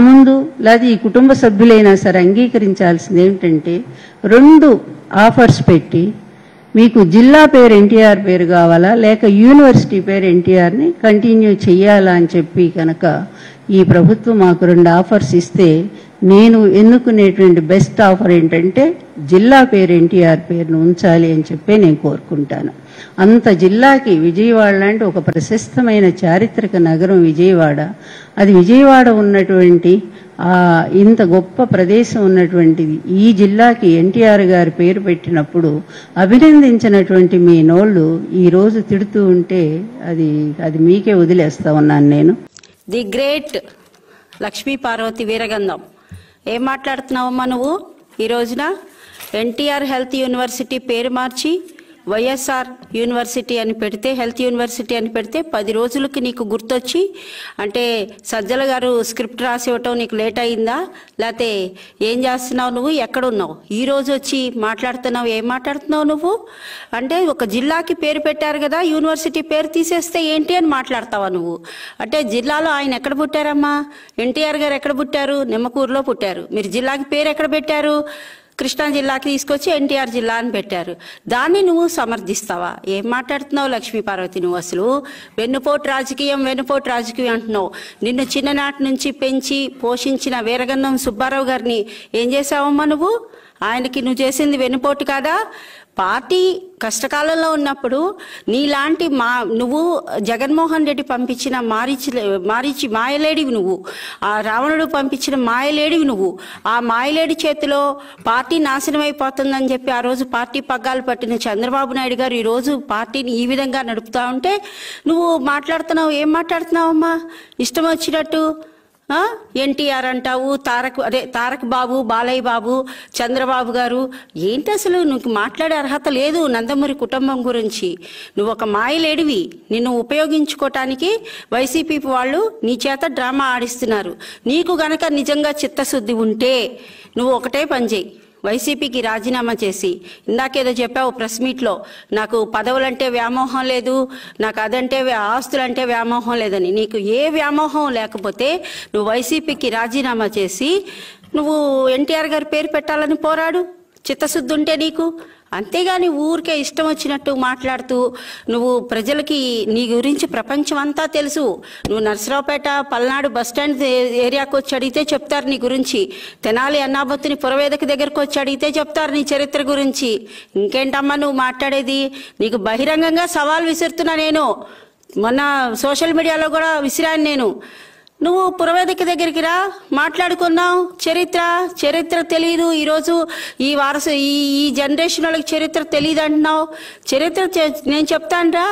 ముందు లేదా ఈ కుటుంబ సభ్యులైనా సరే అంగీకరించాల్సింది ఏమిటంటే రెండు ఆఫర్స్ పెట్టి మీకు జిల్లా పేరు ఎన్టీఆర్ పేరు కావాలా లేక యూనివర్సిటీ పేరు ఎన్టీఆర్ని కంటిన్యూ చెయ్యాలా అని చెప్పి కనుక ఈ ప్రభుత్వం మాకు రెండు ఆఫర్స్ ఇస్తే నేను ఎన్నుకునేటువంటి బెస్ట్ ఆఫర్ ఏంటంటే జిల్లా పేరు ఎన్టీఆర్ పేరును ఉంచాలి అని చెప్పి నేను కోరుకుంటాను అంత జిల్లాకి విజయవాడ లాంటి ఒక ప్రశస్తమైన చారిత్రక నగరం విజయవాడ అది విజయవాడ ఉన్నటువంటి ఆ ఇంత గొప్ప ప్రదేశం ఉన్నటువంటిది ఈ జిల్లాకి ఎన్టీఆర్ గారి పేరు పెట్టినప్పుడు అభినందించినటువంటి మీ నోళ్ళు ఈ రోజు తిడుతూ ఉంటే అది అది మీకే వదిలేస్తా ఉన్నాను నేను ది గ్రేట్ లక్ష్మీ పార్వతి వీరగంధం ఏం మాట్లాడుతున్నావమ్మా నువ్వు ఈ రోజున ఎన్టీఆర్ హెల్త్ యూనివర్సిటీ పేరు మార్చి వైఎస్ఆర్ యూనివర్సిటీ అని పెడితే హెల్త్ యూనివర్సిటీ అని పెడితే పది రోజులకి నీకు గుర్తొచ్చి అంటే సజ్జల గారు స్క్రిప్ట్ రాసి ఇవ్వటం నీకు లేట్ అయిందా లేకపోతే ఏం చేస్తున్నావు నువ్వు ఎక్కడున్నావు ఈ రోజు వచ్చి మాట్లాడుతున్నావు ఏం మాట్లాడుతున్నావు నువ్వు అంటే ఒక జిల్లాకి పేరు పెట్టారు కదా యూనివర్సిటీ పేరు తీసేస్తే ఏంటి అని మాట్లాడతావా నువ్వు అంటే జిల్లాలో ఆయన ఎక్కడ పుట్టారమ్మా ఎన్టీఆర్ గారు ఎక్కడ పుట్టారు నిమ్మకూరులో పుట్టారు మీరు జిల్లాకి పేరు ఎక్కడ పెట్టారు కృష్ణా జిల్లాకి తీసుకొచ్చి ఎన్టీఆర్ జిల్లా అని పెట్టారు దాన్ని నువ్వు సమర్థిస్తావా ఏం మాట్లాడుతున్నావు లక్ష్మీ పార్వతి నువ్వు అసలు వెన్నుపోటు రాజకీయం వెన్నుపోటు రాజకీయం అంటున్నావు నిన్ను చిన్ననాటి నుంచి పెంచి పోషించిన వీరగంధం సుబ్బారావు గారిని ఏం చేసావమ్మా నువ్వు ఆయనకి నువ్వు చేసింది వెన్నుపోటు కాదా పార్టీ కష్టకాలంలో ఉన్నప్పుడు నీలాంటి మా నువ్వు జగన్మోహన్ రెడ్డి పంపించిన మారిచి మారిచి మాయలేడివి నువ్వు ఆ రావణుడు పంపించిన మాయలేడివి నువ్వు ఆ మాయలేడి చేతిలో పార్టీ నాశనం అయిపోతుందని చెప్పి ఆ రోజు పార్టీ పగ్గాలు పట్టిన చంద్రబాబు నాయుడు గారు ఈ రోజు పార్టీని ఈ విధంగా నడుపుతా ఉంటే నువ్వు మాట్లాడుతున్నావు ఏం మాట్లాడుతున్నావమ్మా ఇష్టం వచ్చినట్టు ఆ? ఎన్టీఆర్ అంటావు తారక్ అదే తారక్ బాబు బాలయ్య బాబు చంద్రబాబు గారు ఏంటి అసలు నీకు మాట్లాడే అర్హత లేదు నందమూరి కుటుంబం గురించి నువ్వు ఒక మాయలేడివి నిన్ను ఉపయోగించుకోవటానికి వైసీపీ వాళ్ళు నీ చేత డ్రామా ఆడిస్తున్నారు నీకు గనక నిజంగా చిత్తశుద్ధి ఉంటే నువ్వు ఒకటే పని చేయి వైసీపీకి రాజీనామా చేసి ఇందాకేదో చెప్పావు ప్రెస్ మీట్లో నాకు పదవులంటే వ్యామోహం లేదు నాకు అదంటే వ్యా- ఆస్తులంటే వ్యామోహం లేదని నీకు ఏ వ్యామోహం లేకపోతే నువ్వు వైసీపీకి రాజీనామా చేసి నువ్వు ఎన్టీఆర్ గారి పేరు పెట్టాలని పోరాడు చిత్తశుద్ధి ఉంటే నీకు అంతేగాని ఊరికే ఇష్టం వచ్చినట్టు మాట్లాడుతూ నువ్వు ప్రజలకి నీ గురించి ప్రపంచం అంతా తెలుసు నువ్వు నర్సరావుపేట పల్నాడు బస్టాండ్ ఏరియాకి వచ్చి అడిగితే చెప్తారు నీ గురించి తెనాలి అన్నాబొత్తుని పురవేదిక దగ్గరకు వచ్చి అడిగితే చెప్తారు నీ చరిత్ర గురించి ఇంకేంటమ్మా నువ్వు మాట్లాడేది నీకు బహిరంగంగా సవాల్ విసురుతున్నా నేను మొన్న సోషల్ మీడియాలో కూడా విసిరాను నేను నువ్వు పురవేదిక దగ్గరికి రా మాట్లాడుకున్నావు చరిత్ర చరిత్ర తెలియదు ఈరోజు ఈ వారసు ఈ ఈ జనరేషన్ వాళ్ళకి చరిత్ర తెలియదు అంటున్నావు చరిత్ర చె- నేను చెప్తానురా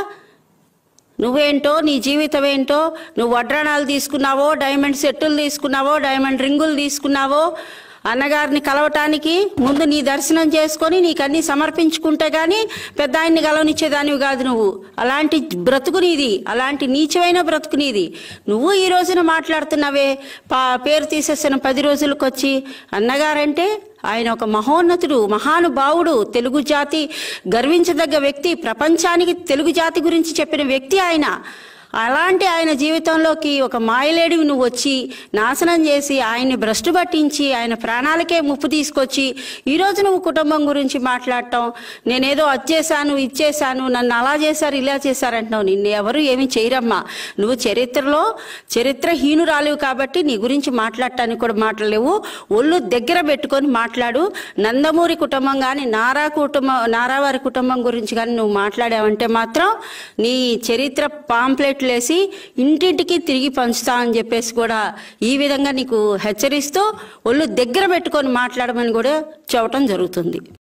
నువ్వేంటో నీ జీవితం ఏంటో నువ్వు వడ్రాణాలు తీసుకున్నావో డైమండ్ సెట్టులు తీసుకున్నావో డైమండ్ రింగులు తీసుకున్నావో అన్నగారిని కలవటానికి ముందు నీ దర్శనం చేసుకొని నీకు అన్ని సమర్పించుకుంటే గాని పెద్ద ఆయన్ని కలవనిచ్చేదానివి కాదు నువ్వు అలాంటి బ్రతుకు నీది అలాంటి నీచమైన బ్రతుకు నీది నువ్వు ఈ రోజున మాట్లాడుతున్నావే పా పేరు తీసేసిన పది రోజులకు వచ్చి అన్నగారంటే ఆయన ఒక మహోన్నతుడు మహానుభావుడు తెలుగు జాతి గర్వించదగ్గ వ్యక్తి ప్రపంచానికి తెలుగు జాతి గురించి చెప్పిన వ్యక్తి ఆయన అలాంటి ఆయన జీవితంలోకి ఒక మాయలేడివి నువ్వు వచ్చి నాశనం చేసి ఆయన్ని భ్రష్టు పట్టించి ఆయన ప్రాణాలకే ముప్పు తీసుకొచ్చి ఈరోజు నువ్వు కుటుంబం గురించి మాట్లాడటం నేనేదో అది చేశాను ఇది చేశాను నన్ను అలా చేశారు ఇలా చేశారు అంటున్నావు నిన్ను ఎవరు ఏమీ చేయరమ్మా నువ్వు చరిత్రలో చరిత్రహీనురాలివి కాబట్టి నీ గురించి మాట్లాడటానికి కూడా మాట్లాడలేవు ఒళ్ళు దగ్గర పెట్టుకొని మాట్లాడు నందమూరి కుటుంబం కానీ నారా కుటుంబం నారావారి కుటుంబం గురించి కానీ నువ్వు మాట్లాడావంటే మాత్రం నీ చరిత్ర పాంప్లెట్లు వేసి ఇంటింటికి తిరిగి పంచుతా అని చెప్పేసి కూడా ఈ విధంగా నీకు హెచ్చరిస్తూ ఒళ్ళు దగ్గర పెట్టుకొని మాట్లాడమని కూడా చెప్పడం జరుగుతుంది